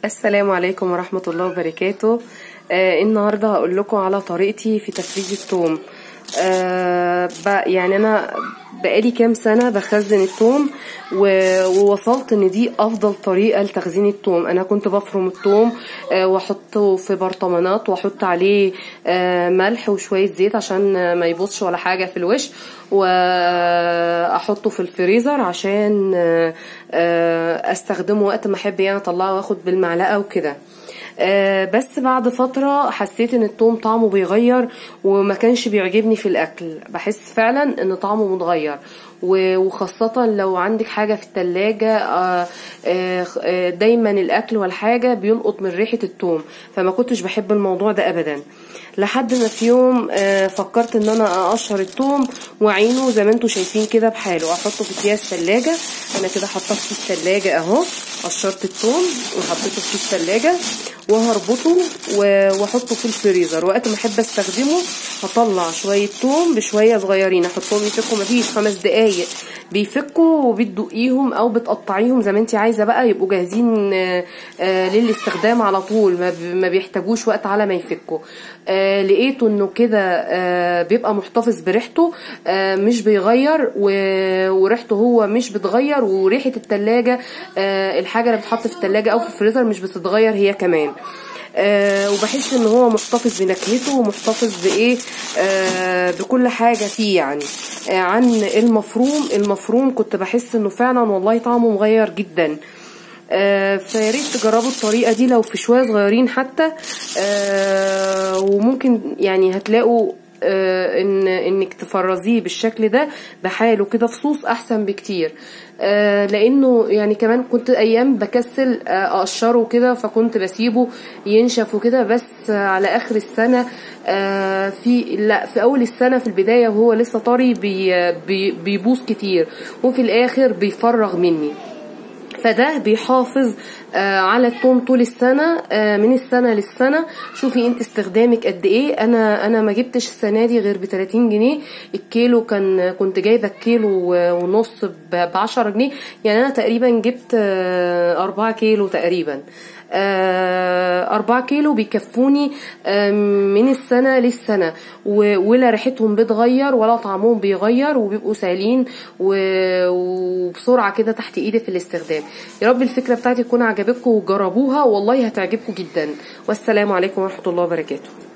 السلام عليكم ورحمة الله وبركاته آه النهاردة هقول لكم على طريقتي في تفريز الثوم آه يعني انا بقالي كام سنة بخزن الثوم ووصلت ان دي افضل طريقة لتخزين الثوم انا كنت بفرم الثوم آه واحطه في برطمانات واحط عليه آه ملح وشوية زيت عشان ما يبصش ولا حاجة في الوش واحطه في الفريزر عشان آه استخدمه وقت ما احب يعني اطلعه واخد بالمعلقة وكده آه بس بعد فترة حسيت ان التوم طعمه بيغير وما كانش بيعجبني في الاكل بحس فعلا ان طعمه متغير وخاصة لو عندك حاجة في التلاجة آه آه دايما الاكل والحاجة بيلقط من ريحة التوم فما كنتش بحب الموضوع ده ابدا لحد ما في يوم فكرت ان انا اقشر التوم واعينه زي ما انتم شايفين كده بحاله احطه في اكياس ثلاجة انا كده حطاه في الثلاجة اهو قشرت التوم وحطيته في الثلاجة وهربطه واحطه في الفريزر وقت ما احب استخدمه هطلع شويه توم بشويه صغيرين احطهم يفكوا مفيش خمس دقايق بيفكوا وبتدقيهم او بتقطعيهم زي ما انت عايزه بقى يبقوا جاهزين للاستخدام على طول ما بيحتاجوش وقت على ما يفكوا آه لقيته انه كده آه بيبقى محتفظ بريحته آه مش بيغير وريحته هو مش بتغير وريحه التلاجة آه الحاجه اللي بتتحط في التلاجة او في الفريزر مش بتتغير هي كمان آه وبحس ان هو محتفظ بنكهته ومحتفظ بايه آه بكل حاجه فيه يعني آه عن المفروم المفروم كنت بحس انه فعلا والله طعمه مغير جدا آه فياريت تجربوا الطريقه دي لو في شويه صغيرين حتى آه وممكن يعني هتلاقوا آه ان انك تفرزيه بالشكل ده بحاله كده في صوص احسن بكتير آه لانه يعني كمان كنت ايام بكسل آه اقشره كده فكنت بسيبه ينشف وكده بس آه على اخر السنه آه في لا في اول السنه في البدايه وهو لسه طري بي بي بيبوظ كتير وفي الاخر بيفرغ مني فده بيحافظ آه على التوم طول السنة آه من السنة للسنة شوفي انت استخدامك قد ايه انا انا ما جبتش السنة دي غير ب 30 جنيه الكيلو كان كنت جايبة كيلو ونص ب 10 جنيه يعني انا تقريبا جبت آه 4 كيلو تقريبا أربعة كيلو بيكفوني من السنة للسنة ولا ريحتهم بتغير ولا طعمهم بيغير وبيبقوا سالين وبسرعة كده تحت ايدي في الاستخدام يا رب الفكرة بتاعتي تكون عجبتكم وجربوها والله هتعجبكم جدا والسلام عليكم ورحمة الله وبركاته